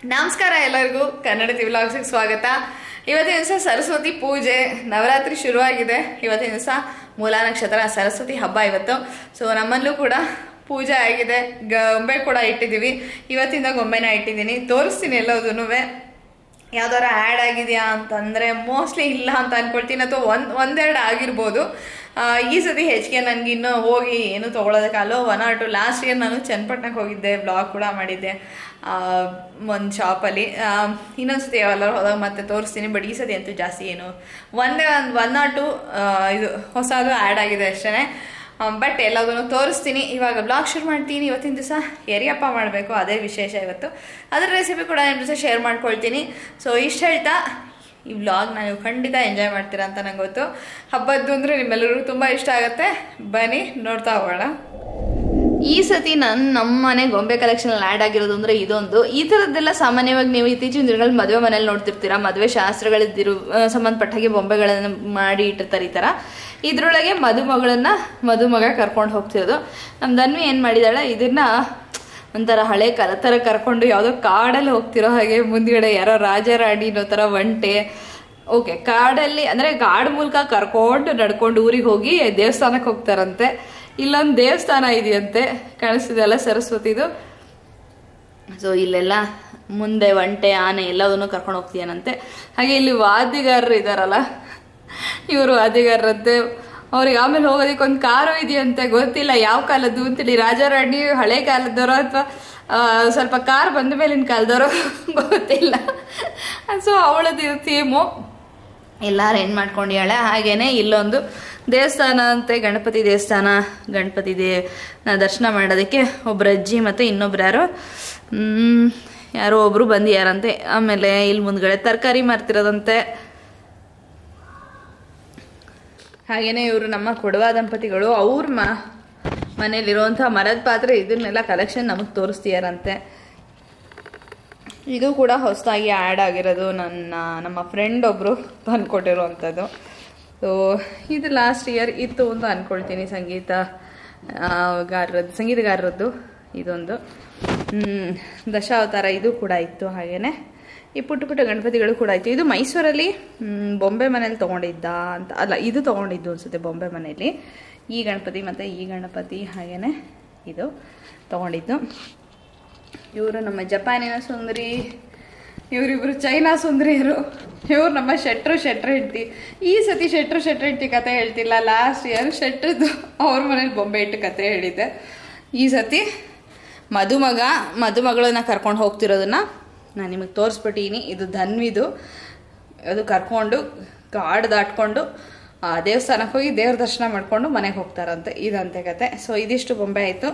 ನಮಸ್ಕಾರ ಎಲ್ಲರಿಗೂ ಕನ್ನಡ ವ್ಲಾಗ್ಸಿಗೆ ಸ್ವಾಗತ ಇವತ್ತಿನ ದಿವಸ ಸರಸ್ವತಿ ಪೂಜೆ ನವರಾತ್ರಿ ಶುರುವಾಗಿದೆ ಇವತ್ತಿನ ದಿವಸ ಮೂಲ ನಕ್ಷತ್ರ ಸರಸ್ವತಿ ಹಬ್ಬ ಇವತ್ತು ಸೊ ನಮ್ಮಲ್ಲೂ ಕೂಡ ಪೂಜೆ ಆಗಿದೆ ಗೊಂಬೆ ಕೂಡ ಇಟ್ಟಿದ್ದೀವಿ ಇವತ್ತಿಂದ ಗೊಂಬೆನ ಇಟ್ಟಿದ್ದೀನಿ ತೋರಿಸ್ತೀನಿ ಎಲ್ಲದೂ ಯಾವ್ದಾರ ಆ್ಯಡ್ ಆಗಿದೆಯಾ ಅಂತಂದರೆ ಮೋಸ್ಟ್ಲಿ ಇಲ್ಲ ಅಂತ ಅನ್ಕೊಳ್ತೀನಿ ಅಥವಾ ಒಂದು ಒಂದೆರಡು ಆಗಿರ್ಬೋದು ಆ, ಈ ಸತಿ ಹೆಚ್ಚಿಗೆ ನನಗೆ ಇನ್ನೂ ಹೋಗಿ ಏನು ತೊಗೊಳೋದಕ್ಕಲ್ಲೋ one or two last year ನಾನು ಚನ್ನಪಟ್ಟಣಕ್ಕೆ ಹೋಗಿದ್ದೆ ಬ್ಲಾಗ್ ಕೂಡ ಮಾಡಿದ್ದೆ ಒಂದು ಶಾಪಲ್ಲಿ ಇನ್ನೊಂದು ಸತಿ ಯಾವೆಲ್ಲರೂ ಹೋದಾಗ ಮತ್ತೆ ತೋರಿಸ್ತೀನಿ ಬಟ್ ಈ ಸತಿ ಅಂತೂ ಜಾಸ್ತಿ ಏನು ಒಂದೇ ಒಂದು ಒನ್ ಆರ್ ಟು ಇದು ಹೊಸದು ಆ್ಯಡ್ ಆಗಿದೆ ಅಷ್ಟೇ ಬಟ್ ಎಲ್ಲದನ್ನು ತೋರಿಸ್ತೀನಿ ಇವಾಗ ಬ್ಲಾಗ್ ಶುರು ಮಾಡ್ತೀನಿ ಇವತ್ತಿನ ದಿವಸ ಎರಿಯಪ್ಪ ಮಾಡಬೇಕು ಅದೇ ವಿಶೇಷ ಇವತ್ತು ಅದರ ರೆಸಿಪಿ ಕೂಡ ನಿಮ್ಮ ಜೊತೆ ಶೇರ್ ಮಾಡ್ಕೊಳ್ತೀನಿ ಸೊ ಇಷ್ಟು ಹೇಳ್ತಾ ಈ ವ್ಲಾಗ್ನ ನೀವು ಖಂಡಿತ ಎಂಜಾಯ್ ಮಾಡ್ತೀರಾ ಅಂತ ನಂಗೆ ಗೊತ್ತು ಹಬ್ಬದ್ದು ಅಂದರೆ ನಿಮ್ಮೆಲ್ಲರಿಗೂ ತುಂಬ ಇಷ್ಟ ಆಗುತ್ತೆ ಬನ್ನಿ ನೋಡ್ತಾ ಹೋಗೋಣ ಈ ಸತಿ ನನ್ನ ನಮ್ಮ ಮನೆ ಗೊಂಬೆ ಕಲೆಕ್ಷನಲ್ಲಿ ಆ್ಯಡ್ ಆಗಿರೋದು ಅಂದರೆ ಇದೊಂದು ಈ ಥರದ್ದೆಲ್ಲ ಸಾಮಾನ್ಯವಾಗಿ ನೀವು ಇತ್ತೀಚಿನ ದಿನಗಳಲ್ಲಿ ಮದುವೆ ಮನೇಲಿ ನೋಡ್ತಿರ್ತೀರಾ ಮದುವೆ ಶಾಸ್ತ್ರಗಳಿದ್ದಿರು ಆ, ಸಂಬಂಧಪಟ್ಟ ಹಾಗೆ ಬೊಂಬೆಗಳನ್ನು ಮಾಡಿ ಇಟ್ಟಿರ್ತಾರೆ ಈ ಥರ ಇದರೊಳಗೆ ಮದುಮಗಳನ್ನ ಮದುಮಗ ಕರ್ಕೊಂಡು ಹೋಗ್ತಿರೋದು ನಮ್ಮ ಧನ್ವಿ ಏನು ಮಾಡಿದಾಳೆ ಇದನ್ನ ಒಂಥರ ಹಳೆ ಕಾಲ ಥರ ಕರ್ಕೊಂಡು ಯಾವುದೋ ಕಾಡಲ್ಲಿ ಹೋಗ್ತಿರೋ ಹಾಗೆ ಮುಂದ್ಗಡೆ ಯಾರೋ ರಾಜ ರಾಣಿ ಅನ್ನೋ ಥರ ಒಂಟೆ ಓಕೆ ಕಾಡಲ್ಲಿ ಅಂದರೆ ಕಾಡು ಮೂಲಕ ಕರ್ಕೊಂಡು ನಡ್ಕೊಂಡು ಊರಿಗೆ ಹೋಗಿ ದೇವಸ್ಥಾನಕ್ಕೆ ಹೋಗ್ತಾರಂತೆ ಇಲ್ಲೊಂದು ದೇವಸ್ಥಾನ ಇದೆಯಂತೆ ಕಾಣಿಸ್ತಿದೆಯಲ್ಲ ಸರಸ್ವತಿದು ಸೊ ಇಲ್ಲೆಲ್ಲ ಮುಂದೆ ಒಂಟೆ ಆನೆ ಎಲ್ಲವನ್ನೂ ಕರ್ಕೊಂಡು ಹೋಗ್ತೀಯನಂತೆ ಹಾಗೆ ಇಲ್ಲಿ ವಾದ್ಯಗಾರರು ಇದ್ದಾರಲ್ಲ ಇವರು ವಾದ್ಯಗಾರರಂತೆ ಅವ್ರಿಗೆ ಆಮೇಲೆ ಹೋಗೋದಕ್ಕೆ ಒಂದು ಕಾರು ಇದೆಯಂತೆ ಗೊತ್ತಿಲ್ಲ ಯಾವ ಕಾಲದ್ದು ಅಂತೇಳಿ ರಾಜಾರಾಣಿ ಹಳೆ ಕಾಲದವರು ಅಥವಾ ಸ್ವಲ್ಪ ಕಾರ್ ಬಂದ ಮೇಲಿನ ಕಾಲದವರು ಗೊತ್ತಿಲ್ಲ ಸೊ ಅವಳದ್ದು ಇದು ಥೀಮು ಎಲ್ಲ ಅರೇಂಜ್ ಮಾಡ್ಕೊಂಡಿದ್ದಾಳೆ ಹಾಗೇನೆ ಇಲ್ಲೊಂದು ದೇವಸ್ಥಾನ ಅಂತೆ ಗಣಪತಿ ದೇವಸ್ಥಾನ ಗಣಪತಿ ದೇ ದರ್ಶನ ಮಾಡೋದಕ್ಕೆ ಒಬ್ರು ಅಜ್ಜಿ ಮತ್ತು ಇನ್ನೊಬ್ರು ಯಾರೋ ಮ್, ಯಾರೋ ಒಬ್ರು ಬಂದಿಯಾರಂತೆ ಆಮೇಲೆ ಇಲ್ಲಿ ಮುಂದ್ಗಡೆ ತರಕಾರಿ ಮಾರ್ತಿರೋದಂತೆ ಹಾಗೇನೆ ಇವರು ನಮ್ಮ ಕೊಡವ ದಂಪತಿಗಳು ಅವ್ರ ಮ ಮನೇಲಿರುವಂಥ ಮರದ ಪಾತ್ರೆ ಇದನ್ನೆಲ್ಲ ಕಲೆಕ್ಷನ್ ನಮಗೆ ತೋರಿಸ್ತೀಯಾರಂತೆ ಇದು ಕೂಡ ಹೊಸದಾಗಿ ಆ್ಯಡ್ ಆಗಿರೋದು ನನ್ನ ನಮ್ಮ ಫ್ರೆಂಡ್ ಒಬ್ಬರು ತಂದ್ಕೊಟ್ಟಿರುವಂಥದ್ದು ಸೊ ಇದು ಲಾಸ್ಟ್ ಇಯರ್ ಇತ್ತು ಅಂತ ಅಂದ್ಕೊಳ್ತೀನಿ ಸಂಗೀತ ಆ, ಗಾರದ್ದು ಸಂಗೀತಗಾರರದ್ದು ಇದೊಂದು ಹ್ಮ್, ದಶಾವತಾರ ಇದು ಕೂಡ ಇತ್ತು ಹಾಗೇನೆ ಈ ಪುಟ್ಟ ಪುಟ್ಟ ಗಣಪತಿಗಳು ಕೂಡ ಇತ್ತು ಇದು ಮೈಸೂರಲ್ಲಿ ಹ್ಮ್, ಬೊಂಬೆ ಮನೇಲಿ ತೊಗೊಂಡಿದ್ದ ಅಂತ ಅಲ್ಲ ಇದು ತೊಗೊಂಡಿದ್ದು ಅನ್ಸುತ್ತೆ ಬೊಂಬೆ ಮನೆಯಲ್ಲಿ ಈ ಗಣಪತಿ ಮತ್ತು ಈ ಗಣಪತಿ ಹಾಗೇನೆ ಇದು ತೊಗೊಂಡಿದ್ದು ಇವರು ನಮ್ಮ ಜಪಾನಿನ ಸುಂದರಿ ಇವರಿಬ್ರು ಚೈನಾ ಸುಂದರಿಯರು ಇವ್ರು ನಮ್ಮ ಶೆಟ್ರು ಶೆಟ್ರು ಹೆಂಡತಿ ಈ ಸತಿ ಶೆಟ್ರು ಶೆಟ್ರು ಹೆಂಡತಿ ಕತೆ ಹೇಳ್ತಿಲ್ಲ ಲಾಸ್ಟ್ ಇಯರ್ ಶೆಟ್ರದ್ದು ಅವ್ರ ಮನೇಲಿ ಬೊಂಬೆ ಇಟ್ಟು ಕತೆ ಹೇಳಿದ್ದೆ ಈ ಸತಿ ಮದುಮಗ ಮದುಮಗಳನ್ನ ಕರ್ಕೊಂಡು ಹೋಗ್ತಿರೋದನ್ನ ನಾನು ನಿಮಗೆ ತೋರಿಸ್ಬಿಟ್ಟೀನಿ ಇದು ಧನ್ವಿದು ಅದು ಕರ್ಕೊಂಡು ಕಾಡು ದಾಟ್ಕೊಂಡು ಆ ದೇವಸ್ಥಾನಕ್ಕೆ ಹೋಗಿ ದೇವ್ರ ದರ್ಶನ ಮಾಡ್ಕೊಂಡು ಮನೆಗೆ ಹೋಗ್ತಾರಂತೆ ಇದಂತೆ ಕತೆ ಸೊ ಇದಿಷ್ಟು ಬೊಂಬೆ ಆಯಿತು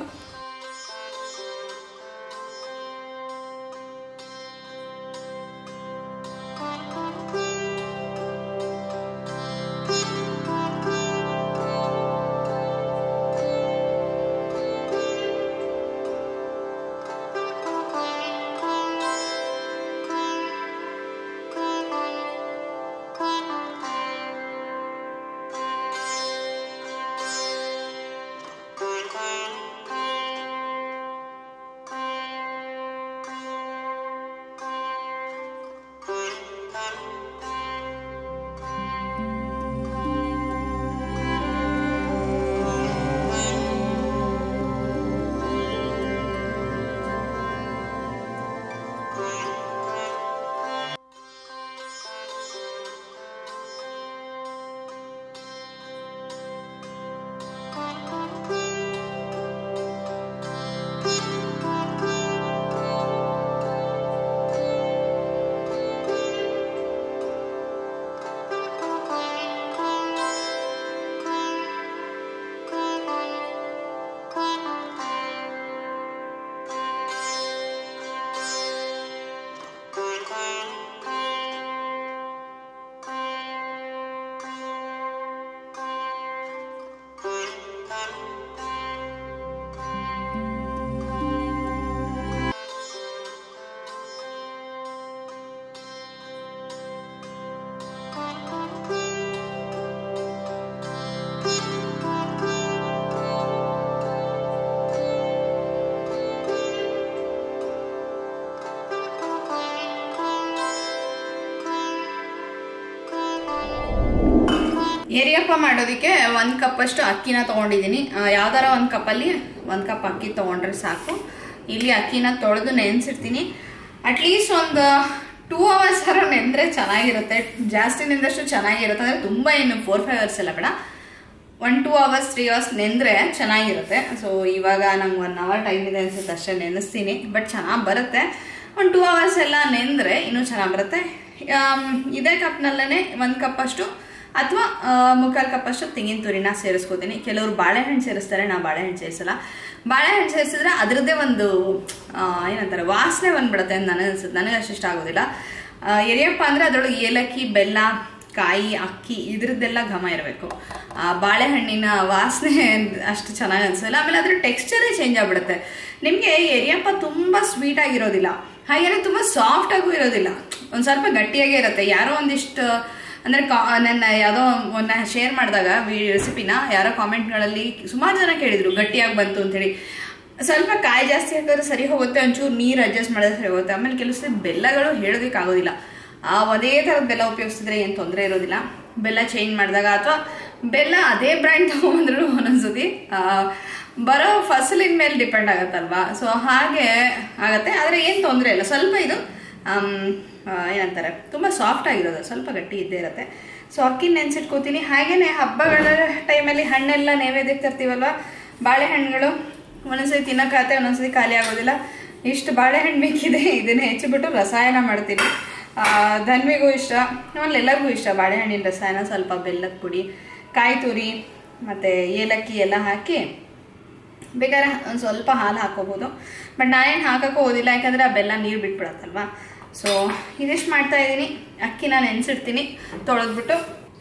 ಏರಿಯಪ್ಪ ಮಾಡೋದಕ್ಕೆ ಒಂದು ಕಪ್ಪಷ್ಟು ಅಕ್ಕಿನ ತೊಗೊಂಡಿದ್ದೀನಿ ಯಾವ್ದಾರ ಒಂದು ಕಪ್ಪಲ್ಲಿ ಒಂದು ಕಪ್ ಅಕ್ಕಿ ತೊಗೊಂಡ್ರೆ ಸಾಕು ಇಲ್ಲಿ ಅಕ್ಕಿನ ತೊಳೆದು ನೆನೆಸಿರ್ತೀನಿ ಅಟ್ಲೀಸ್ಟ್ ಒಂದು ಟೂ ಅವರ್ಸ್ ಥರ ನೆಂದರೆ ಚೆನ್ನಾಗಿರುತ್ತೆ ಜಾಸ್ತಿ ನೆಂದಷ್ಟು ಚೆನ್ನಾಗಿರುತ್ತೆ ಅಂದರೆ ತುಂಬ ಏನು ಫೋರ್ ಫೈವ್ ಅವರ್ಸ್ ಎಲ್ಲ ಬೇಡ one two hours three hours ನೆಂದರೆ ಚೆನ್ನಾಗಿರುತ್ತೆ ಸೊ ಇವಾಗ ನಂಗೆ ಒನ್ ಅವರ್ ಟೈಮ್ ಇದೆ ಅನ್ಸುತ್ತೆ ಅಷ್ಟೇ ನೆನೆಸ್ತೀನಿ ಬಟ್ ಚೆನ್ನಾಗಿ ಬರುತ್ತೆ ಒಂದು ಟೂ ಅವರ್ಸ್ ಎಲ್ಲ ನೆಂದರೆ ಇನ್ನೂ ಚೆನ್ನಾಗಿ ಬರುತ್ತೆ ಆಮ್, ಇದೇ ಕಪ್ನಲ್ಲೇ ಒಂದು ಕಪ್ಪಷ್ಟು ಅಥವಾ ಮುಕ್ಕಾಲು ಕಪ್ಪಷ್ಟು ತೆಂಗಿನ ತುರಿನ ಸೇರಿಸ್ಕೋತೀನಿ ಕೆಲವರು ಬಾಳೆಹಣ್ಣು ಸೇರಿಸ್ತಾರೆ ನಾ ಬಾಳೆಹಣ್ಣು ಸೇರಿಸಲ್ಲ ಬಾಳೆಹಣ್ಣು ಸೇರಿಸಿದ್ರೆ ಅದರದ್ದೇ ಒಂದು ಆ, ಏನಂತಾರೆ ವಾಸನೆ ಬಂದ್ಬಿಡುತ್ತೆ ಅಂತ ನನಗೆ ಅನ್ಸುತ್ತೆ ನನಗೆ ಅಷ್ಟು ಇಷ್ಟ ಆಗೋದಿಲ್ಲ ಆ, ಎರಿಯಪ್ಪ ಅಂದರೆ ಅದರೊಳಗೆ ಏಲಕ್ಕಿ ಬೆಲ್ಲ ಕಾಯಿ ಅಕ್ಕಿ ಇದ್ರದ್ದೆಲ್ಲ ಘಮ ಇರಬೇಕು ಆ ಬಾಳೆಹಣ್ಣಿನ ವಾಸನೆ ಅಷ್ಟು ಚೆನ್ನಾಗಿ ಅನ್ಸಲ್ಲ ಆಮೇಲೆ ಅದ್ರ ಟೆಕ್ಸ್ಚರೇ ಚೇಂಜ್ ಆಗ್ಬಿಡುತ್ತೆ ನಿಮಗೆ ಎರಿಯಪ್ಪ ತುಂಬ ಸ್ವೀಟ್ ಆಗಿರೋದಿಲ್ಲ ಹಾಗೇನೆ ತುಂಬ ಸಾಫ್ಟ್ ಆಗೂ ಇರೋದಿಲ್ಲ ಒಂದು ಸ್ವಲ್ಪ ಗಟ್ಟಿಯಾಗೇ ಇರುತ್ತೆ ಯಾರೋ ಒಂದಿಷ್ಟು ಅಂದರೆ ಕಾ ನನ್ನ ಯಾವುದೋ ಒಂದು ಶೇರ್ ಮಾಡಿದಾಗ ರೆಸಿಪಿನ ಯಾರೋ ಕಾಮೆಂಟ್ಗಳಲ್ಲಿ ಸುಮಾರು ಜನ ಕೇಳಿದರು ಗಟ್ಟಿಯಾಗಿ ಬಂತು ಅಂತೇಳಿ ಸ್ವಲ್ಪ ಕಾಯಿ ಜಾಸ್ತಿ ಹಾಕಿದ್ರೆ ಸರಿ ಹೋಗುತ್ತೆ ಒಂಚೂರು ನೀರು ಅಡ್ಜಸ್ಟ್ ಮಾಡಿದ್ರೆ ಸರಿ ಹೋಗುತ್ತೆ ಆಮೇಲೆ ಕೆಲವು ಸಲ ಬೆಲ್ಲಗಳು ಹೇಳೋದಕ್ಕಾಗೋದಿಲ್ಲ ಆ ಒಂದೇ ಥರದ ಬೆಲ್ಲ ಉಪಯೋಗಿಸಿದ್ರೆ ಏನು ತೊಂದರೆ ಇರೋದಿಲ್ಲ ಬೆಲ್ಲ ಚೇಂಜ್ ಮಾಡಿದಾಗ ಅಥವಾ ಬೆಲ್ಲ ಅದೇ ಬ್ರ್ಯಾಂಡ್ ತೊಗೊಂಡ್ರು ಒಂದೊಂದ್ಸತಿ ಆ, ಬರೋ ಫಸಲಿನ ಮೇಲೆ ಡಿಪೆಂಡ್ ಆಗುತ್ತಲ್ವಾ ಸೊ ಹಾಗೆ ಆಗತ್ತೆ ಆದರೆ ಏನು ತೊಂದರೆ ಇಲ್ಲ ಸ್ವಲ್ಪ ಇದು ಆಮ್, ಆ, ಏನಂತಾರೆ ತುಂಬ ಸಾಫ್ಟ್ ಆಗಿರೋದು ಸ್ವಲ್ಪ ಗಟ್ಟಿ ಇದ್ದೇ ಇರುತ್ತೆ ಸೊ ಅಕ್ಕಿ ನೆನ್ಸಿಟ್ಕೋತೀನಿ ಹಾಗೇನೆ ಹಬ್ಬಗಳ ಟೈಮಲ್ಲಿ ಹಣ್ಣೆಲ್ಲ ನೈವೇದ್ಯಕ್ಕೆ ತರ್ತೀವಲ್ವ ಬಾಳೆಹಣ್ಣುಗಳು ಒಂದೊಂದ್ಸತಿ ತಿನ್ನೋಕ್ಕಾಗತ್ತೆ ಒಂದೊಂದ್ಸತಿ ಖಾಲಿ ಆಗೋದಿಲ್ಲ ಇಷ್ಟು ಬಾಳೆಹಣ್ಣು ಬೇಕಿದೆ ಇದನ್ನ ಹೆಚ್ಚಿಬಿಟ್ಟು ರಸಾಯನ ಮಾಡ್ತೀನಿ ಆ, ಧನ್ವಿಗೂ ಇಷ್ಟ ಆಮೇಲೆ ಎಲ್ಲರಿಗೂ ಇಷ್ಟ ಬಾಳೆಹಣ್ಣಿನ ರಸಾಯನ ಸ್ವಲ್ಪ ಬೆಲ್ಲದ ಪುಡಿ ಕಾಯಿ ತುರಿ ಮತ್ತು ಏಲಕ್ಕಿ ಎಲ್ಲ ಹಾಕಿ ಬೇಕಾದ್ರೆ ಒಂದು ಸ್ವಲ್ಪ ಹಾಲು ಹಾಕೋಬೋದು ಬಟ್ ನಾನೇನು ಹಾಕೋಕ್ಕೂ ಹೋದಿಲ್ಲ ಯಾಕಂದರೆ ಆ ಬೆಲ್ಲ ನೀರು ಬಿಟ್ಬಿಡತ್ತಲ್ವಾ ಸೊ ಇದಿಷ್ಟು ಮಾಡ್ತಾ ಇದ್ದೀನಿ ಅಕ್ಕಿನ ನೆನೆಸಿಡ್ತೀನಿ ತೊಳೆದ್ಬಿಟ್ಟು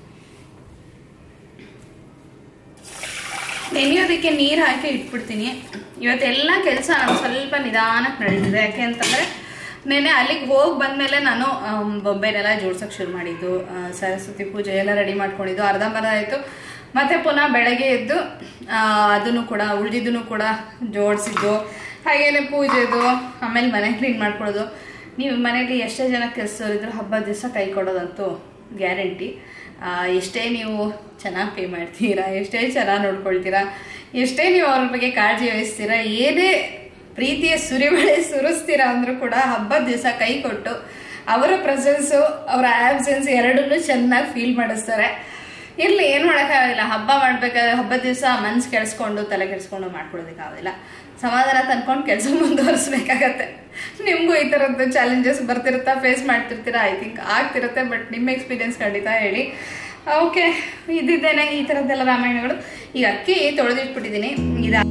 ನೆನೆಯೋದಕ್ಕೆ ನೀರು ಹಾಕಿ ಇಟ್ಬಿಡ್ತೀನಿ ಇವತ್ತೆಲ್ಲ ಕೆಲಸ ನಾನು ಸ್ವಲ್ಪ ನಿಧಾನಕ್ಕೆ ನಡೆದಿದೆ ಯಾಕೆ ಅಂತಂದರೆ ನೆನೆ ಅಲ್ಲಿಗೆ ಹೋಗಿ ಬಂದಮೇಲೆ ನಾನು ಆಮ್, ಬೊಂಬೆನೆಲ್ಲ ಜೋಡ್ಸೋಕೆ ಶುರು ಮಾಡಿದ್ದು ಆ, ಸರಸ್ವತಿ ಪೂಜೆ ಎಲ್ಲ ರೆಡಿ ಮಾಡ್ಕೊಂಡಿದ್ದು ಅರ್ಧಂಬರ್ಧ ಆಯಿತು ಮತ್ತೆ ಪುನಃ ಬೆಳಗ್ಗೆ ಎದ್ದು ಆ, ಅದನ್ನು ಕೂಡ ಉಳಿದಿದ್ದನ್ನು ಕೂಡ ಜೋಡಿಸಿದ್ದು ಹಾಗೇನೆ ಪೂಜೆದು ಆಮೇಲೆ ಮನೆ ಕ್ಲೀನ್ ಮಾಡ್ಕೊಳ್ಳೋದು ನೀವು ಮನೇಲಿ ಎಷ್ಟೇ ಜನ ಕೆಲಸದವರಿದ್ರು ಹಬ್ಬದ ದಿವಸ ಕೈ ಕೊಡೋದಂತೂ ಗ್ಯಾರಂಟಿ ಎಷ್ಟೇ ನೀವು ಚೆನ್ನಾಗಿ ಪೇ ಮಾಡ್ತೀರಾ ಎಷ್ಟೇ ಚೆನ್ನಾಗಿ ನೋಡ್ಕೊಳ್ತೀರಾ ಎಷ್ಟೇ ನೀವು ಅವ್ರ ಬಗ್ಗೆ ಕಾಳಜಿ ವಹಿಸ್ತೀರಾ ಏನೇ ಪ್ರೀತಿಯ ಸುರಿಮಳೆ ಸುರಿಸ್ತೀರಾ ಅಂದರೂ ಕೂಡ ಹಬ್ಬದ ದಿವಸ ಕೈ ಕೊಟ್ಟು ಅವರ ಪ್ರೆಸೆನ್ಸು ಅವರ ಆಬ್ಸೆನ್ಸ್ ಎರಡನ್ನೂ ಚೆನ್ನಾಗಿ ಫೀಲ್ ಮಾಡಿಸ್ತಾರೆ ಇರಲಿ ಏನು ಮಾಡೋಕ್ಕಾಗಲ್ಲ ಹಬ್ಬ ಮಾಡ್ಬೇಕಾದ್ರೆ ಹಬ್ಬದ ದಿವಸ ಮನ್ಸು ಕೆಡಿಸ್ಕೊಂಡು ತಲೆ ಕೆಡಿಸ್ಕೊಂಡು ಮಾಡ್ಕೊಳ್ಳೋದಕ್ಕಾಗೋದಿಲ್ಲ ಸಮಾಧಾನ ತಂದ್ಕೊಂಡು ಕೆಲಸ ಮುಂದುವರಿಸ್ಬೇಕಾಗತ್ತೆ ನಿಮಗೂ ಈ ಥರದ್ದು ಚಾಲೆಂಜಸ್ ಬರ್ತಿರುತ್ತಾ ಫೇಸ್ ಮಾಡ್ತಿರ್ತೀರಾ ಐ ಥಿಂಕ್ ಆಗ್ತಿರುತ್ತೆ ಬಟ್ ನಿಮ್ಮ ಎಕ್ಸ್ಪೀರಿಯನ್ಸ್ ಖಂಡಿತ ಹೇಳಿ ಓಕೆ ಇದ್ದಿದ್ದೇನೆ ಈ ಥರದ್ದೆಲ್ಲ ರಾಮಾಯಣಗಳು ಈಗ ಅಕ್ಕಿ ತೊಳೆದಿಟ್ಬಿಟ್ಟಿದ್ದೀನಿ ಇದು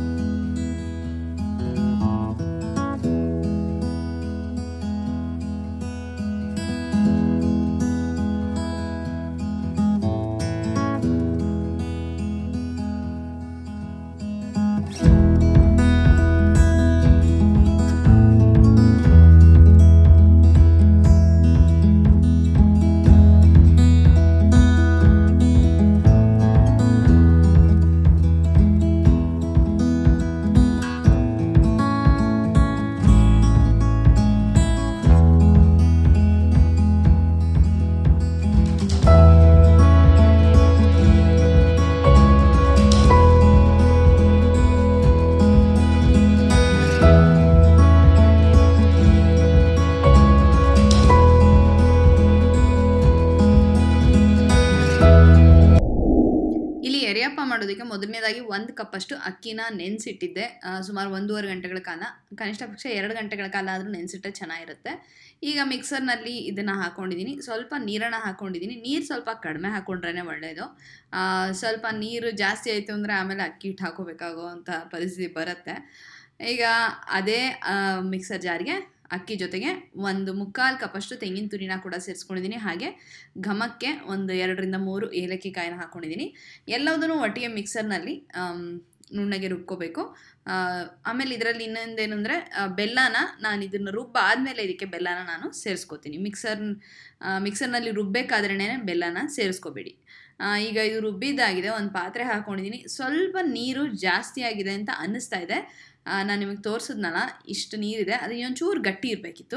ಇಲ್ಲಿ ಎರೆಯಪ್ಪ ಮಾಡೋದಕ್ಕೆ ಮೊದಲನೇದಾಗಿ ಒಂದು ಕಪ್ಪಷ್ಟು ಅಕ್ಕಿನ ನೆನೆಸಿಟ್ಟಿದ್ದೆ ಸುಮಾರು ಒಂದೂವರೆ ಗಂಟೆಗಳ ಕಾಲ ಕನಿಷ್ಠ ಪಕ್ಷ ಎರಡು ಗಂಟೆಗಳ ಕಾಲ ಆದರೂ ನೆನೆಸಿಟ್ಟರೆ ಚೆನ್ನಾಗಿರುತ್ತೆ ಈಗ ಮಿಕ್ಸರ್ನಲ್ಲಿ ಇದನ್ನು ಹಾಕ್ಕೊಂಡಿದ್ದೀನಿ ಸ್ವಲ್ಪ ನೀರನ್ನು ಹಾಕ್ಕೊಂಡಿದ್ದೀನಿ ನೀರು ಸ್ವಲ್ಪ ಕಡಿಮೆ ಹಾಕ್ಕೊಂಡ್ರೇ ಒಳ್ಳೆಯದು ಆ, ಸ್ವಲ್ಪ ನೀರು ಜಾಸ್ತಿ ಆಯಿತು ಅಂದರೆ ಆಮೇಲೆ ಅಕ್ಕಿ ಹಿಟ್ಟು ಹಾಕೋಬೇಕಾಗೋ ಅಂಥ ಪರಿಸ್ಥಿತಿ ಬರುತ್ತೆ ಈಗ ಅದೇ ಮಿಕ್ಸರ್ ಜಾರ್ಗೆ ಅಕ್ಕಿ ಜೊತೆಗೆ ಒಂದು ಮುಕ್ಕಾಲು ಕಪ್ಪಷ್ಟು ತೆಂಗಿನ ತುರಿನ ಕೂಡ ಸೇರಿಸ್ಕೊಂಡಿದ್ದೀನಿ ಹಾಗೆ ಘಮಕ್ಕೆ ಒಂದು ಎರಡರಿಂದ ಮೂರು ಏಲಕ್ಕಿ ಕಾಯಿನ ಹಾಕ್ಕೊಂಡಿದ್ದೀನಿ ಎಲ್ಲದನ್ನು ಒಟ್ಟಿಗೆ ಮಿಕ್ಸರ್ನಲ್ಲಿ ಆಮ್, ನುಣ್ಣಗೆ ರುಬ್ಕೋಬೇಕು ಆ, ಆಮೇಲೆ ಇದರಲ್ಲಿ ಇನ್ನೊಂದೇನು ಅಂದರೆ ಬೆಲ್ಲನ ನಾನು ಇದನ್ನು ರುಬ್ಬ ಆದಮೇಲೆ ಇದಕ್ಕೆ ಬೆಲ್ಲನ ನಾನು ಸೇರಿಸ್ಕೋತೀನಿ ಮಿಕ್ಸರ್ ಮಿಕ್ಸರ್ನಲ್ಲಿ ರುಬ್ಬೇಕಾದ್ರೇ ಬೆಲ್ಲನ ಸೇರಿಸ್ಕೋಬೇಡಿ ಆ, ಈಗ ಇದು ರುಬ್ಬಿದ್ದಾಗಿದೆ ಒಂದು ಪಾತ್ರೆ ಹಾಕ್ಕೊಂಡಿದ್ದೀನಿ ಸ್ವಲ್ಪ ನೀರು ಜಾಸ್ತಿ ಆಗಿದೆ ಅಂತ ಅನ್ನಿಸ್ತಾ ಇದೆ ನಾನು ನಿಮಗೆ ತೋರಿಸಿದ್ನಲ್ಲ ಇಷ್ಟು ನೀರಿದೆ ಅದು ಒಂಚೂರು ಗಟ್ಟಿ ಇರಬೇಕಿತ್ತು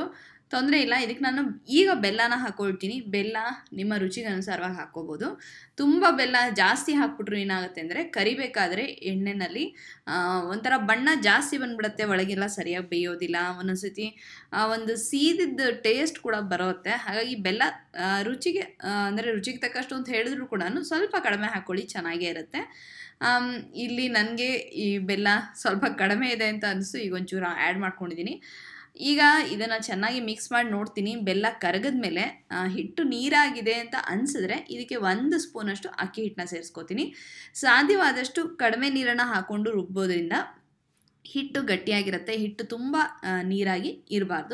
ತೊಂದರೆ ಇಲ್ಲ ಇದಕ್ಕೆ ನಾನು ಈಗ ಬೆಲ್ಲನ ಹಾಕ್ಕೊಳ್ತೀನಿ ಬೆಲ್ಲ ನಿಮ್ಮ ರುಚಿಗೆ ಅನುಸಾರವಾಗಿ ಹಾಕ್ಕೋಬೋದು ತುಂಬ ಬೆಲ್ಲ ಜಾಸ್ತಿ ಹಾಕ್ಬಿಟ್ರು ಏನಾಗುತ್ತೆ ಅಂದರೆ ಕರಿಬೇಕಾದ್ರೆ ಎಣ್ಣೆನಲ್ಲಿ ಆ, ಒಂಥರ ಬಣ್ಣ ಜಾಸ್ತಿ ಬಂದ್ಬಿಡುತ್ತೆ ಒಳಗೆಲ್ಲ ಸರಿಯಾಗಿ ಬೇಯೋದಿಲ್ಲ ಒಂದೊಂದ್ಸತಿ ಆ, ಒಂದು ಸೀದಿದ್ದ ಟೇಸ್ಟ್ ಕೂಡ ಬರುತ್ತೆ ಹಾಗಾಗಿ ಬೆಲ್ಲ ಆ, ರುಚಿಗೆ ಅಂದರೆ ರುಚಿಗೆ ತಕ್ಕಷ್ಟು ಅಂತ ಹೇಳಿದ್ರು ಕೂಡ ಸ್ವಲ್ಪ ಕಡಿಮೆ ಹಾಕ್ಕೊಳ್ಳಿ ಚೆನ್ನಾಗೇ ಇರುತ್ತೆ ಆಮ್, ಇಲ್ಲಿ ನನಗೆ ಈ ಬೆಲ್ಲ ಸ್ವಲ್ಪ ಕಡಿಮೆ ಇದೆ ಅಂತ ಅನಿಸ್ತು ಈಗ ಒಂಚೂರು ಆ್ಯಡ್ ಮಾಡ್ಕೊಂಡಿದ್ದೀನಿ ಈಗ ಇದನ್ನು ಚೆನ್ನಾಗಿ ಮಿಕ್ಸ್ ಮಾಡಿ ನೋಡ್ತೀನಿ ಬೆಲ್ಲ ಕರಗದ ಮೇಲೆ ಹಿಟ್ಟು ನೀರಾಗಿದೆ ಅಂತ ಅನಿಸಿದ್ರೆ ಇದಕ್ಕೆ ಒಂದು ಸ್ಪೂನಷ್ಟು ಅಕ್ಕಿ ಹಿಟ್ಟನ್ನ ಸೇರಿಸ್ಕೋತೀನಿ ಸಾಧ್ಯವಾದಷ್ಟು ಕಡಿಮೆ ನೀರನ್ನು ಹಾಕ್ಕೊಂಡು ರುಬ್ಬೋದ್ರಿಂದ ಹಿಟ್ಟು ಗಟ್ಟಿಯಾಗಿರುತ್ತೆ ಹಿಟ್ಟು ತುಂಬ ಆ, ನೀರಾಗಿ ಇರಬಾರ್ದು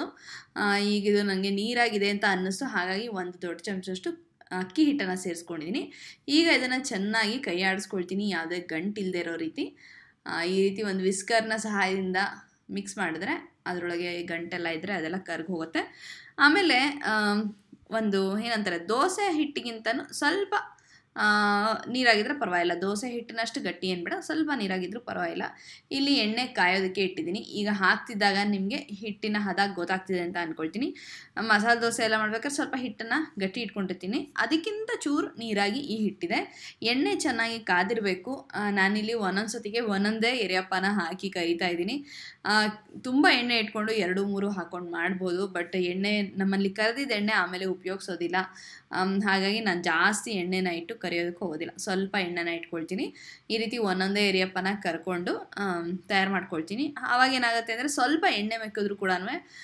ಈಗ ಇದು ನನಗೆ ನೀರಾಗಿದೆ ಅಂತ ಅನ್ನಿಸ್ತು ಹಾಗಾಗಿ ಒಂದು ದೊಡ್ಡ ಚಮಚಷ್ಟು ಅಕ್ಕಿ ಹಿಟ್ಟನ್ನು ಸೇರಿಸ್ಕೊಂಡಿದ್ದೀನಿ ಈಗ ಇದನ್ನು ಚೆನ್ನಾಗಿ ಕೈ ಆಡಿಸ್ಕೊಳ್ತೀನಿ ಯಾವುದೇ ಗಂಟಿಲ್ಲದೆ ಇರೋ ರೀತಿ ಆ, ಈ ರೀತಿ ಒಂದು ವಿಸ್ಕರ್ನ ಸಹಾಯದಿಂದ ಮಿಕ್ಸ್ ಮಾಡಿದ್ರೆ ಅದರೊಳಗೆ ಗಂಟೆಲ್ಲ ಇದ್ದರೆ ಅದೆಲ್ಲ ಕರ್ಗಿ ಹೋಗುತ್ತೆ ಆಮೇಲೆ ಆಮ್, ಒಂದು ಏನಂತಾರೆ ದೋಸೆ ಹಿಟ್ಟಿಗಿಂತನೂ ಸ್ವಲ್ಪ ಆ, ನೀರಾಗಿದ್ರೆ ಪರವಾಗಿಲ್ಲ ದೋಸೆ ಹಿಟ್ಟಿನಷ್ಟು ಗಟ್ಟಿ ಏನು ಬೇಡ ಸ್ವಲ್ಪ ನೀರಾಗಿದ್ರೂ ಪರವಾಗಿಲ್ಲ ಇಲ್ಲಿ ಎಣ್ಣೆ ಕಾಯೋದಕ್ಕೆ ಇಟ್ಟಿದ್ದೀನಿ ಈಗ ಹಾಕ್ತಿದ್ದಾಗ ನಿಮಗೆ ಹಿಟ್ಟಿನ ಹದ ಗೊತ್ತಾಗ್ತಿದೆ ಅಂತ ಅಂದ್ಕೊಳ್ತೀನಿ ಮಸಾಲೆ ದೋಸೆ ಎಲ್ಲ ಮಾಡ್ಬೇಕಾದ್ರೆ ಸ್ವಲ್ಪ ಹಿಟ್ಟನ್ನು ಗಟ್ಟಿ ಇಟ್ಕೊಂಡಿರ್ತೀನಿ ಅದಕ್ಕಿಂತ ಚೂರು ನೀರಾಗಿ ಈ ಹಿಟ್ಟಿದೆ ಎಣ್ಣೆ ಚೆನ್ನಾಗಿ ಕಾದಿರಬೇಕು ನಾನಿಲ್ಲಿ ಒಂದೊಂದು ಸತಿಗೆ ಒಂದೊಂದೇ ಎರಿಯಪ್ಪನ ಹಾಕಿ ಕರಿತಾ ಇದ್ದೀನಿ ತುಂಬ ಎಣ್ಣೆ ಇಟ್ಕೊಂಡು ಎರಡು ಮೂರು ಹಾಕ್ಕೊಂಡು ಮಾಡ್ಬೋದು ಬಟ್ ಎಣ್ಣೆ ನಮ್ಮಲ್ಲಿ ಕರೆದಿದ್ದ ಎಣ್ಣೆ ಆಮೇಲೆ ಉಪಯೋಗಿಸೋದಿಲ್ಲ ಆಮ್, ಹಾಗಾಗಿ ನಾನು ಜಾಸ್ತಿ ಎಣ್ಣೆನ ಇಟ್ಟು ಕರಿಯೋದಕ್ಕೆ ಹೋಗೋದಿಲ್ಲ ಸ್ವಲ್ಪ ಎಣ್ಣೆನ ಇಟ್ಕೊಳ್ತೀನಿ ಈ ರೀತಿ ಒಂದೊಂದೇ ಏರಿಯಪ್ಪನ ಕರ್ಕೊಂಡು ತಯಾರು ಮಾಡ್ಕೊಳ್ತೀನಿ ಆವಾಗ ಏನಾಗುತ್ತೆ ಅಂದರೆ ಸ್ವಲ್ಪ ಎಣ್ಣೆ ಮೆಕ್ಕಿದ್ರು ಕೂಡ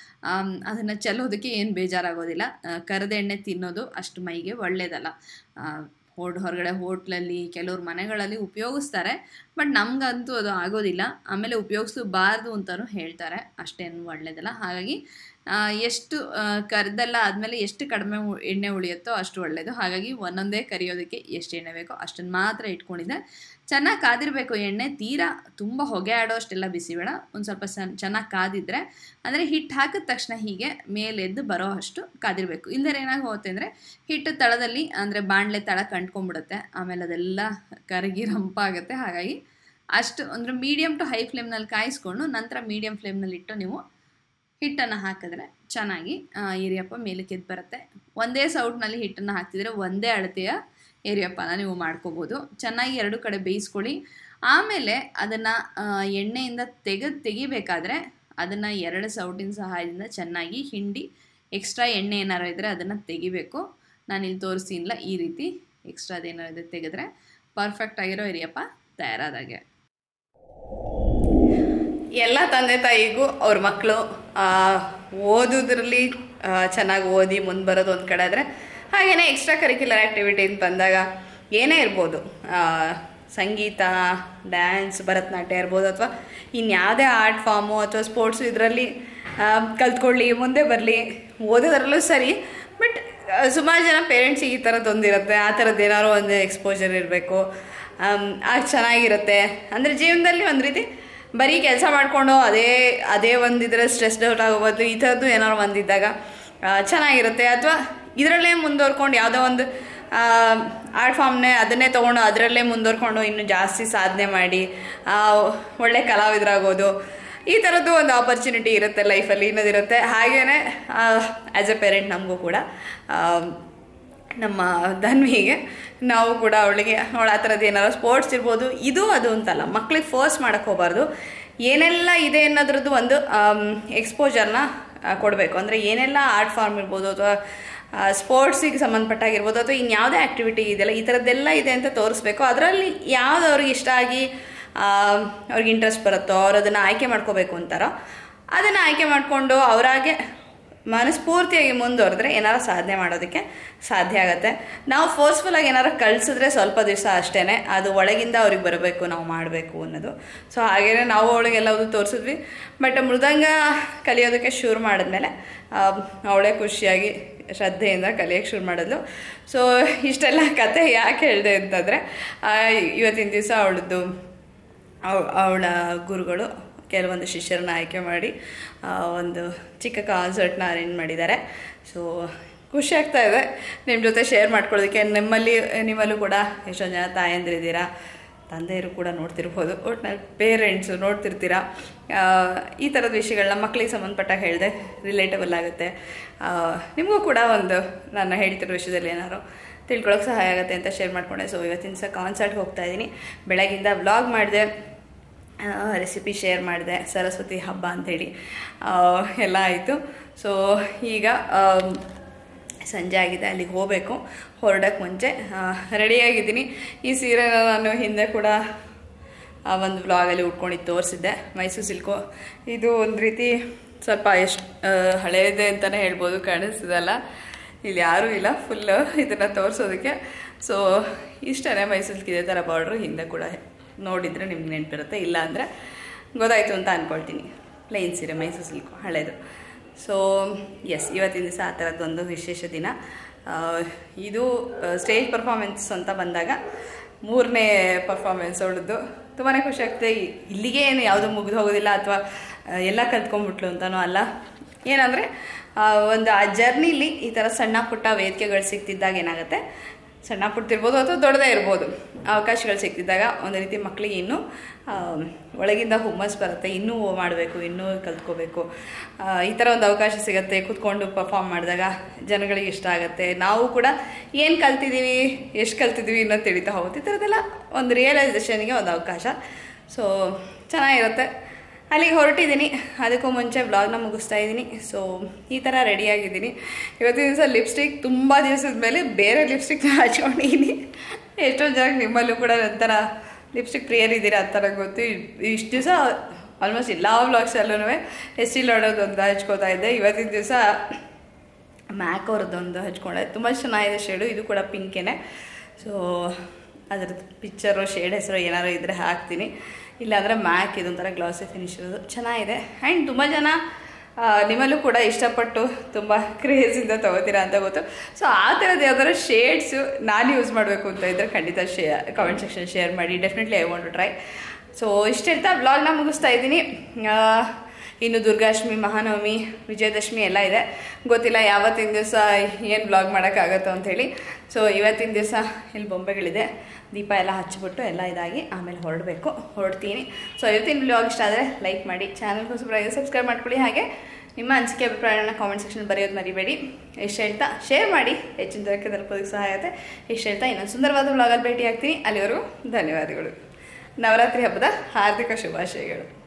ಅದನ್ನು ಚೆಲ್ಲೋದಕ್ಕೆ ಏನು ಬೇಜಾರಾಗೋದಿಲ್ಲ ಆ, ಕರೆದ ಎಣ್ಣೆ ತಿನ್ನೋದು ಅಷ್ಟು ಮೈಗೆ ಒಳ್ಳೆಯದಲ್ಲ ಹೋಡ್ ಹೊರಗಡೆ ಹೋಟ್ಲಲ್ಲಿ ಕೆಲವ್ರ ಮನೆಗಳಲ್ಲಿ ಉಪಯೋಗಿಸ್ತಾರೆ ಬಟ್ ನಮಗಂತೂ ಅದು ಆಗೋದಿಲ್ಲ ಆಮೇಲೆ ಉಪಯೋಗಿಸಬಾರ್ದು ಅಂತಲೂ ಹೇಳ್ತಾರೆ ಅಷ್ಟೇನು ಒಳ್ಳೆಯದಲ್ಲ ಹಾಗಾಗಿ ಆ, ಎಷ್ಟು ಆ, ಕರ್ದೆಲ್ಲ ಆದಮೇಲೆ ಎಷ್ಟು ಕಡಿಮೆ ಉ- ಎಣ್ಣೆ ಉಳಿಯುತ್ತೋ ಅಷ್ಟು ಒಳ್ಳೆಯದು ಹಾಗಾಗಿ ಒಂದೊಂದೇ ಕರಿಯೋದಕ್ಕೆ ಎಷ್ಟು ಎಣ್ಣೆ ಬೇಕೋ ಅಷ್ಟನ್ನು ಮಾತ್ರ ಇಟ್ಕೊಂಡಿದ್ದೆ ಚೆನ್ನಾಗಿ ಕಾದಿರಬೇಕು ಎಣ್ಣೆ ತೀರಾ ತುಂಬ ಹೊಗೆ ಆಡೋ ಅಷ್ಟೆಲ್ಲ ಬಿಸಿಬೇಡ ಒಂದು ಸ್ವಲ್ಪ ಸಣ್ಣ ಚೆನ್ನಾಗಿ ಕಾದಿದ್ರೆ ಅಂದರೆ ಹಿಟ್ಟು ಹಾಕಿದ ತಕ್ಷಣ ಹೀಗೆ ಮೇಲೆದ್ದು ಬರೋ ಅಷ್ಟು ಕಾದಿರಬೇಕು ಇಲ್ಲದ್ರೆ ಏನಾಗಿ ಹೋಗುತ್ತೆ ಅಂದರೆ ಹಿಟ್ಟು ತಳದಲ್ಲಿ ಅಂದರೆ ಬಾಣಲೆ ತಳ ಕಂಡ್ಕೊಂಡ್ಬಿಡುತ್ತೆ ಆಮೇಲೆ ಅದೆಲ್ಲ ಕರಗಿ ರಂಪಾಗುತ್ತೆ ಹಾಗಾಗಿ ಅಷ್ಟು ಅಂದರೆ ಮೀಡಿಯಮ್ ಟು ಹೈ ಫ್ಲೇಮ್ನಲ್ಲಿ ಕಾಯಿಸ್ಕೊಂಡು ನಂತರ ಮೀಡಿಯಮ್ ಫ್ಲೇಮ್ನಲ್ಲಿ ಇಟ್ಟು ನೀವು ಹಿಟ್ಟನ್ನು ಹಾಕಿದ್ರೆ ಚೆನ್ನಾಗಿ ಆ, ಏರಿಯಪ್ಪ ಮೇಲಕ್ಕೆ ಎದ್ದು ಬರುತ್ತೆ ಒಂದೇ ಸೌಟ್ನಲ್ಲಿ ಹಿಟ್ಟನ್ನು ಹಾಕ್ತಿದ್ರೆ ಒಂದೇ ಅಳತೆಯ ಏರಿಯಪ್ಪನ ನೀವು ಮಾಡ್ಕೋಬೋದು ಚೆನ್ನಾಗಿ ಎರಡು ಕಡೆ ಬೇಯಿಸ್ಕೊಳ್ಳಿ ಆಮೇಲೆ ಅದನ್ನು ಎಣ್ಣೆಯಿಂದ ತೆಗೆದು ತೆಗಿಬೇಕಾದ್ರೆ ಅದನ್ನು ಎರಡು ಸೌಟಿನ ಸಹಾಯದಿಂದ ಚೆನ್ನಾಗಿ ಹಿಂಡಿ ಎಕ್ಸ್ಟ್ರಾ ಎಣ್ಣೆ ಏನಾರು ಇದ್ದರೆ ಅದನ್ನು ತೆಗಿಬೇಕು ನಾನು ಇಲ್ಲಿ ತೋರಿಸ್ತೀನಿಲ್ಲ ಈ ರೀತಿ ಎಕ್ಸ್ಟ್ರಾದ ಏನಾರು ಇದೆ ತೆಗೆದ್ರೆ ಪರ್ಫೆಕ್ಟ್ ಆಗಿರೋ ಏರಿಯಪ್ಪ ತಯಾರಾದಾಗೆ ಎಲ್ಲ ತಂದೆ ತಾಯಿಗೂ ಅವ್ರ ಮಕ್ಕಳು ಓದೋದ್ರಲ್ಲಿ ಚೆನ್ನಾಗಿ ಓದಿ ಮುಂದೆ ಬರೋದು ಒಂದು ಕಡೆ ಆದರೆ ಹಾಗೆಯೇ ಎಕ್ಸ್ಟ್ರಾ ಕರಿಕ್ಯುಲರ್ ಆ್ಯಕ್ಟಿವಿಟಿ ಅಂತ ಬಂದಾಗ ಏನೇ ಇರ್ಬೋದು ಆ, ಸಂಗೀತ ಡ್ಯಾನ್ಸ್ ಭರತನಾಟ್ಯ ಇರ್ಬೋದು ಅಥವಾ ಇನ್ಯಾವುದೇ ಆರ್ಟ್ ಫಾರ್ಮು ಅಥವಾ ಸ್ಪೋರ್ಟ್ಸು ಇದರಲ್ಲಿ ಕಲ್ತ್ಕೊಳ್ಳಿ ಮುಂದೆ ಬರಲಿ ಓದೋದ್ರಲ್ಲೂ ಸರಿ ಬಟ್ ಸುಮಾರು ಜನ ಪೇರೆಂಟ್ಸಿಗೆ ಈ ಥರದ್ದು ಒಂದಿರುತ್ತೆ ಆ ಥರದ್ದು ಏನಾದ್ರು ಒಂದು ಎಕ್ಸ್ಪೋಜರ್ ಇರಬೇಕು ಆಗ ಚೆನ್ನಾಗಿರುತ್ತೆ ಅಂದರೆ ಜೀವನದಲ್ಲಿ ಒಂದು ರೀತಿ ಬರೀ ಕೆಲಸ ಮಾಡಿಕೊಂಡು ಅದೇ ಅದೇ ಒಂದಿದ್ರೆ ಸ್ಟ್ರೆಸ್ಡ್ ಔಟ್ ಆಗೋ ಬದಲು ಈ ಥರದ್ದು ಏನಾದ್ರು ಒಂದಿದ್ದಾಗ ಆ, ಚೆನ್ನಾಗಿರುತ್ತೆ ಅಥವಾ ಇದರಲ್ಲೇ ಮುಂದುವರ್ಕೊಂಡು ಯಾವುದೋ ಒಂದು ಆರ್ಟ್ ಫಾರ್ಮ್ನೇ ಅದನ್ನೇ ತೊಗೊಂಡು ಅದರಲ್ಲೇ ಮುಂದುವರ್ಕೊಂಡು ಇನ್ನೂ ಜಾಸ್ತಿ ಸಾಧನೆ ಮಾಡಿ ಆ, ಒಳ್ಳೆ ಕಲಾವಿದರಾಗೋದು ಈ ಥರದ್ದು ಒಂದು ಆಪರ್ಚುನಿಟಿ ಇರುತ್ತೆ ಲೈಫಲ್ಲಿ ಇನ್ನದಿರುತ್ತೆ ಹಾಗೆಯೇ ಆ್ಯಸ್ ಎ ಪೇರೆಂಟ್ ನಮಗೂ ಕೂಡ ಆ, ನಮ್ಮ ಧನ್ವಿಗೆ ನಾವು ಕೂಡ ಅವಳಿಗೆ ಅವಳ ಆ ಥರದ್ದು ಏನಾರು ಸ್ಪೋರ್ಟ್ಸ್ ಇರ್ಬೋದು ಇದು ಅದು ಅಂತಲ್ಲ ಮಕ್ಳಿಗೆ ಫೋರ್ಸ್ ಮಾಡೋಕ್ಕೆ ಹೋಗಬಾರ್ದು ಏನೆಲ್ಲ ಇದೆ ಅನ್ನೋದ್ರದ್ದು ಒಂದು ಎಕ್ಸ್ಪೋಜರ್ನ ಕೊಡಬೇಕು ಅಂದರೆ ಏನೆಲ್ಲ ಆರ್ಟ್ ಫಾರ್ಮ್ ಇರ್ಬೋದು ಅಥವಾ ಸ್ಪೋರ್ಟ್ಸಿಗೆ ಸಂಬಂಧಪಟ್ಟಾಗಿರ್ಬೋದು ಅಥವಾ ಇನ್ಯಾವುದೇ ಆ್ಯಕ್ಟಿವಿಟಿ ಇದೆಯಲ್ಲ ಈ ಥರದ್ದೆಲ್ಲ ಇದೆ ಅಂತ ತೋರಿಸ್ಬೇಕು ಅದರಲ್ಲಿ ಯಾವ್ದು ಅವ್ರಿಗೆ ಇಷ್ಟ ಆಗಿ ಆ, ಅವ್ರಿಗೆ ಇಂಟ್ರೆಸ್ಟ್ ಬರುತ್ತೋ ಅವ್ರು ಅದನ್ನು ಆಯ್ಕೆ ಮಾಡ್ಕೋಬೇಕು ಅಂತಾರೋ ಅದನ್ನು ಆಯ್ಕೆ ಮಾಡಿಕೊಂಡು ಅವರಾಗೆ ಮನಸ್ಫೂರ್ತಿಯಾಗಿ ಮುಂದುವರೆದ್ರೆ ಏನಾರು ಸಾಧನೆ ಮಾಡೋದಕ್ಕೆ ಸಾಧ್ಯ ಆಗುತ್ತೆ ನಾವು ಫೋರ್ಸ್ಫುಲ್ಲಾಗಿ ಏನಾರು ಕಳಿಸಿದ್ರೆ ಸ್ವಲ್ಪ ದಿವಸ ಅಷ್ಟೇ ಅದು ಒಳಗಿಂದ ಅವ್ರಿಗೆ ಬರಬೇಕು ನಾವು ಮಾಡಬೇಕು ಅನ್ನೋದು ಸೊ ಹಾಗೇನೆ ನಾವು ಅವಳಿಗೆಲ್ಲವುದು ತೋರಿಸಿದ್ವಿ ಬಟ್ ಮೃದಂಗ ಕಲಿಯೋದಕ್ಕೆ ಶುರು ಮಾಡಿದ್ಮೇಲೆ ಆ, ಅವಳೇ ಖುಷಿಯಾಗಿ ಶ್ರದ್ಧೆಯಿಂದ ಕಲಿಯೋಕ್ಕೆ ಶುರು ಮಾಡಿದ್ಲು ಸೊ ಇಷ್ಟೆಲ್ಲ ಕತೆ ಯಾಕೆ ಹೇಳಿದೆ ಅಂತಂದರೆ ಇವತ್ತಿನ ದಿವಸ ಅವಳದ್ದು ಅವಳ ಗುರುಗಳು ಕೆಲವೊಂದು ಶಿಷ್ಯರನ್ನ ಆಯ್ಕೆ ಮಾಡಿ ಆ, ಒಂದು ಚಿಕ್ಕ ಕಾನ್ಸರ್ಟ್ನ ಅರೇಂಜ್ ಮಾಡಿದ್ದಾರೆ ಸೊ ಖುಷಿ ಆಗ್ತಾ ಇದೆ ನಿಮ್ಮ ಜೊತೆ ಶೇರ್ ಮಾಡ್ಕೊಳ್ಳೋದಕ್ಕೆ ನಿಮ್ಮಲ್ಲಿ ನಿಮ್ಮಲ್ಲೂ ಕೂಡ ಎಷ್ಟೊಂದು ಜನ ತಾಯಂದಿರಿದ್ದೀರಾ ತಂದೆಯರು ಕೂಡ ನೋಡ್ತಿರ್ಬೋದು ಒಟ್ನಲ್ಲಿ ಪೇರೆಂಟ್ಸು ನೋಡ್ತಿರ್ತೀರಾ ಆ, ಈ ಥರದ ವಿಷಯಗಳನ್ನ ಮಕ್ಕಳಿಗೆ ಸಂಬಂಧಪಟ್ಟಾಗ ಹೇಳಿದೆ ರಿಲೇಟಬಲ್ ಆಗುತ್ತೆ ಆ, ನಿಮಗೂ ಕೂಡ ಒಂದು ನಾನು ಹೇಳ್ತಿರೋ ವಿಷಯದಲ್ಲಿ ಏನಾದ್ರು ತಿಳ್ಕೊಳಕ್ಕೆ ಸಹಾಯ ಆಗುತ್ತೆ ಅಂತ ಶೇರ್ ಮಾಡ್ಕೊಂಡೆ ಸೊ ಇವತ್ತಿನ ಸಹ ಕಾನ್ಸರ್ಟ್ಗೆ ಹೋಗ್ತಾ ಇದ್ದೀನಿ ಬೆಳಗಿಂದ ವ್ಲಾಗ್ ಮಾಡಿದೆ ರೆಸಿಪಿ ಶೇರ್ ಮಾಡಿದೆ ಸರಸ್ವತಿ ಹಬ್ಬ ಅಂಥೇಳಿ ಎಲ್ಲ ಆಯಿತು ಸೊ ಈಗ ಆಮ್, ಸಂಜೆ ಆಗಿದೆ ಅಲ್ಲಿಗೆ ಹೋಗಬೇಕು ಹೊರಡಕ್ಕೆ ಮುಂಚೆ ರೆಡಿಯಾಗಿದ್ದೀನಿ ಈ ಸೀರೆನ ನಾನು ಹಿಂದೆ ಕೂಡ ಆ ಒಂದು ವ್ಲಾಗಲ್ಲಿ ಉಟ್ಕೊಂಡಿದ್ದು ತೋರಿಸಿದ್ದೆ ಮೈಸೂರು ಸಿಲ್ಕು ಇದು ಒಂದು ರೀತಿ ಸ್ವಲ್ಪ ಎಷ್ಟು ಹಳೆಯದೇ ಅಂತಲೇ ಹೇಳ್ಬೋದು ಕಾಣಿಸ್ತಿದಲ್ಲ ಇಲ್ಲಿ ಯಾರೂ ಇಲ್ಲ ಫುಲ್ ಇದನ್ನು ತೋರಿಸೋದಕ್ಕೆ ಸೊ ಇಷ್ಟನೇ ಮೈಸೂರು ಸಿಲ್ಕ್ ಇದೇ ಥರ ಬಾರ್ಡ್ರು ಹಿಂದೆ ಕೂಡ ನೋಡಿದರೆ ನಿಮ್ಗೆ ನೆನಪಿರುತ್ತೆ ಇಲ್ಲ ಅಂದರೆ ಗೊತ್ತಾಯ್ತು ಅಂತ ಅಂದ್ಕೊಳ್ತೀನಿ ಪ್ಲೈನ್ ಸೀರೆ ಮೈಸೂರು ಸಿಲ್ಕು ಹಳೇದು ಸೊ ಎಸ್ ಇವತ್ತಿನ ದಿವಸ ಆ ಥರದ್ದೊಂದು ವಿಶೇಷ ದಿನ ಆ, ಇದು ಸ್ಟೇಜ್ ಪರ್ಫಾರ್ಮೆನ್ಸ್ ಅಂತ ಬಂದಾಗ ಮೂರನೇ ಪರ್ಫಾರ್ಮೆನ್ಸ್ ಅವಳದ್ದು ತುಂಬಾ ಖುಷಿ ಆಗ್ತದೆ ಇ- ಇಲ್ಲಿಗೆ ಏನು ಯಾವುದೂ ಮುಗಿದು ಹೋಗೋದಿಲ್ಲ ಅಥವಾ ಎಲ್ಲ ಕಲ್ತ್ಕೊಂಡ್ಬಿಟ್ಲು ಅಂತನೂ ಅಲ್ಲ ಏನಂದರೆ ಒಂದು ಆ ಜರ್ನಿಲಿ ಈ ಥರ ಸಣ್ಣ ಪುಟ್ಟ ವೇದಿಕೆಗಳು ಸಿಗ್ತಿದ್ದಾಗ ಏನಾಗುತ್ತೆ ಸಣ್ಣ ಪುಟ್ಟಿರ್ಬೋದು ಅಥವಾ ದೊಡ್ಡದೇ ಇರ್ಬೋದು ಅವಕಾಶಗಳು ಸಿಗ್ತಿದ್ದಾಗ ಒಂದು ರೀತಿ ಮಕ್ಕಳಿಗೆ ಇನ್ನೂ ಆ, ಒಳಗಿಂದ ಹುಮ್ಮಸ್ ಬರುತ್ತೆ ಇನ್ನೂ ಮಾಡಬೇಕು ಇನ್ನೂ ಕಲ್ತ್ಕೋಬೇಕು ಆ, ಈ ಥರ ಒಂದು ಅವಕಾಶ ಸಿಗುತ್ತೆ ಕೂತ್ಕೊಂಡು ಪರ್ಫಾರ್ಮ್ ಮಾಡಿದಾಗ ಜನಗಳಿಗೆ ಇಷ್ಟ ಆಗುತ್ತೆ ನಾವು ಕೂಡ ಏನು ಕಲ್ತಿದ್ದೀವಿ ಎಷ್ಟು ಕಲ್ತಿದ್ದೀವಿ ಅನ್ನೋದು ತಿಳಿತಾ ಹೋಗುತ್ತೆ ಈ ಥರದ್ದೆಲ್ಲ ಒಂದು ರಿಯಲೈಸೇಷನ್ಗೆ ಒಂದು ಅವಕಾಶ ಸೊ ಚೆನ್ನಾಗಿರುತ್ತೆ ಅಲ್ಲಿಗೆ ಹೊರಟಿದ್ದೀನಿ ಅದಕ್ಕೂ ಮುಂಚೆ ವ್ಲಾಗ್ನ ಮುಗಿಸ್ತಾ ಇದ್ದೀನಿ ಸೊ ಈ ಥರ ರೆಡಿಯಾಗಿದ್ದೀನಿ ಇವತ್ತಿನ ದಿವಸ ಲಿಪ್ಸ್ಟಿಕ್ ತುಂಬ ದಿವಸದ ಮೇಲೆ ಬೇರೆ ಲಿಪ್ಸ್ಟಿಕ್ನ ಹಚ್ಕೊಂಡಿದ್ದೀನಿ ಎಷ್ಟೊಂದು ಜನ ನಿಮ್ಮಲ್ಲೂ ಕೂಡ ಒಂಥರ ಲಿಪ್ಸ್ಟಿಕ್ ಪ್ರಿಯರಿದ್ದೀರಾ ಆ ಥರ ಗೊತ್ತು ಇಷ್ಟು ದಿವಸ ಆಲ್ಮೋಸ್ಟ್ ಎಲ್ಲ ವ್ಲಾಗ್ಸಲ್ಲೂ ಎಸ್ಟಿಲ್ ಒಂದು ಹಚ್ಕೋತಾ ಇದ್ದೆ ಇವತ್ತಿನ ದಿವಸ ಮ್ಯಾಕ್ ಅವ್ರದ್ದೊಂದು ಹಚ್ಕೊಂಡೆ ತುಂಬ ಚೆನ್ನಾಗಿದೆ ಶೇಡು ಇದು ಕೂಡ ಪಿಂಕೇನೆ ಸೊ ಅದ್ರದ್ದು ಪಿಕ್ಚರು ಶೇಡ್ ಹೆಸರು ಏನಾದ್ರು ಇದ್ದರೆ ಹಾಕ್ತೀನಿ ಇಲ್ಲಾಂದರೆ ಮ್ಯಾಕ್ ಇದೊಂಥರ ಗ್ಲಾಸಿ ಫಿನಿಶ್ ಇರೋದು ಚೆನ್ನಾಗಿದೆ ಆ್ಯಂಡ್ ತುಂಬ ಜನ ಆ, ನಿಮ್ಮಲ್ಲೂ ಕೂಡ ಇಷ್ಟಪಟ್ಟು ತುಂಬ ಕ್ರೇಜಿಂದ ತೊಗೋತೀರಾ ಅಂತ ಗೊತ್ತು ಸೊ ಆ ಥರದ್ದು ಯಾವ್ದಾದ್ರು ಶೇಡ್ಸು ನಾನು ಯೂಸ್ ಮಾಡಬೇಕು ಅಂತ ಇದ್ದರೆ ಖಂಡಿತ ಶೇ ಕಮೆಂಟ್ ಸೆಕ್ಷನ್ ಶೇರ್ ಮಾಡಿ definitely I want to try so ಇಷ್ಟು ಹೇಳ್ತಾ ಬ್ಲಾಗ್ನ ಮುಗಿಸ್ತಾ ಇದ್ದೀನಿ ಆ, ಇನ್ನು ದುರ್ಗಾಷ್ಟಮಿ ಮಹಾನವಮಿ ವಿಜಯದಶಮಿ ಎಲ್ಲ ಇದೆ ಗೊತ್ತಿಲ್ಲ ಯಾವತ್ತಿನ ದಿವಸ ಏನು ಬ್ಲಾಗ್ ಮಾಡೋಕ್ಕಾಗತ್ತೋ ಅಂಥೇಳಿ ಸೊ ಇವತ್ತಿನ ದಿವಸ ಇಲ್ಲಿ ಬೊಂಬೆಗಳಿದೆ ದೀಪ ಎಲ್ಲ ಹಚ್ಚಿಬಿಟ್ಟು ಎಲ್ಲ ಇದಾಗಿ ಆಮೇಲೆ ಹೊರಡಬೇಕು ಹೊರಡ್ತೀನಿ ಸೊ ಇವತ್ತಿನ ಬ್ಲಾಗ್ ಇಷ್ಟ ಆದರೆ ಲೈಕ್ ಮಾಡಿ ಚಾನಲ್ಗೆ ಹೊಸಬರಾಗಿ ಸಬ್ಸ್ಕ್ರೈಬ್ ಮಾಡ್ಕೊಳ್ಳಿ ಹಾಗೆ ನಿಮ್ಮ ಅನಿಸಿಕೆ ಅಭಿಪ್ರಾಯಗಳನ್ನ ಕಾಮೆಂಟ್ ಸೆಕ್ಷನ್ ಬರೆಯೋದು ಮರಿಬೇಡಿ ಎಷ್ಟು ಹೇಳ್ತಾ ಶೇರ್ ಮಾಡಿ ಹೆಚ್ಚಿನ ಜನಕ್ಕೆ ತಲುಪೋದಕ್ಕೆ ಸಹಾಯ ಆಗುತ್ತೆ ಎಷ್ಟು ಹೇಳ್ತಾ ಇನ್ನೊಂದು ಸುಂದರವಾದ ಬ್ಲಾಗಲ್ಲಿ ಭೇಟಿ ಆಗ್ತೀನಿ ಅಲ್ಲಿವರೆಗೂ ಧನ್ಯವಾದಗಳು ನವರಾತ್ರಿ ಹಬ್ಬದ ಹಾರ್ದಿಕ ಶುಭಾಶಯಗಳು